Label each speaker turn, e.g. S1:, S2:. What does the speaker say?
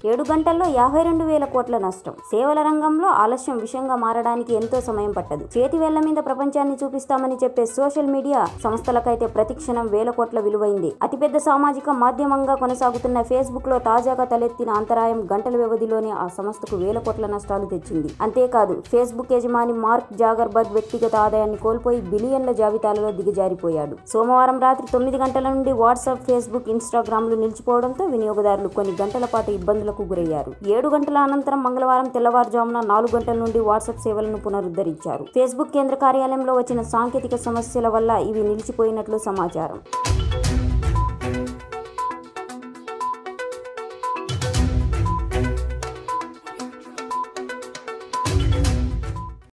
S1: ఏడు గంటల్లో యాభై రెండు వేల కోట్ల నష్టం సేవల రంగంలో ఆలస్యం విషయంగా మారడానికి ఎంతో సమయం పట్టదు చేతి వేళ్ల మీద ప్రపంచాన్ని చూపిస్తామని చెప్పే సోషల్ మీడియా సంస్థలకైతే ప్రతిక్షణం వేల కోట్ల విలువైంది అతిపెద్ద సామాజిక మాధ్యమంగా కొనసాగుతున్న ఫేస్బుక్ లో తాజాగా తలెత్తిన అంతరాయం గంటల వ్యవధిలోనే ఆ సంస్థకు వేల కోట్ల నష్టాలు తెచ్చింది అంతేకాదు ఫేస్బుక్ యజమాని మార్క్ జాగర్బర్గ్ వ్యక్తిగత ఆదాయాన్ని కోల్పోయి బిలియన్ల జాబితాలలో దిగజారిపోయాడు సోమవారం రాత్రి తొమ్మిది గంటల నుండి వాట్సాప్ ఫేస్బుక్ ఇన్స్టాగ్రామ్లు నిలిచిపోవడంతో వినియోగదారులు కొన్ని గంటల పాటు ఇబ్బందులకు గురయ్యారు ఏడు గంటల అనంతరం మంగళవారం తెల్లవారుజామున నాలుగు గంటల నుండి వాట్సాప్ సేవలను పునరుద్ధరించారు ఫేస్బుక్ కేంద్ర కార్యాలయంలో వచ్చిన సాంకేతిక సమస్యల వల్ల ఇవి నిలిచిపోయినట్లు సమాచారం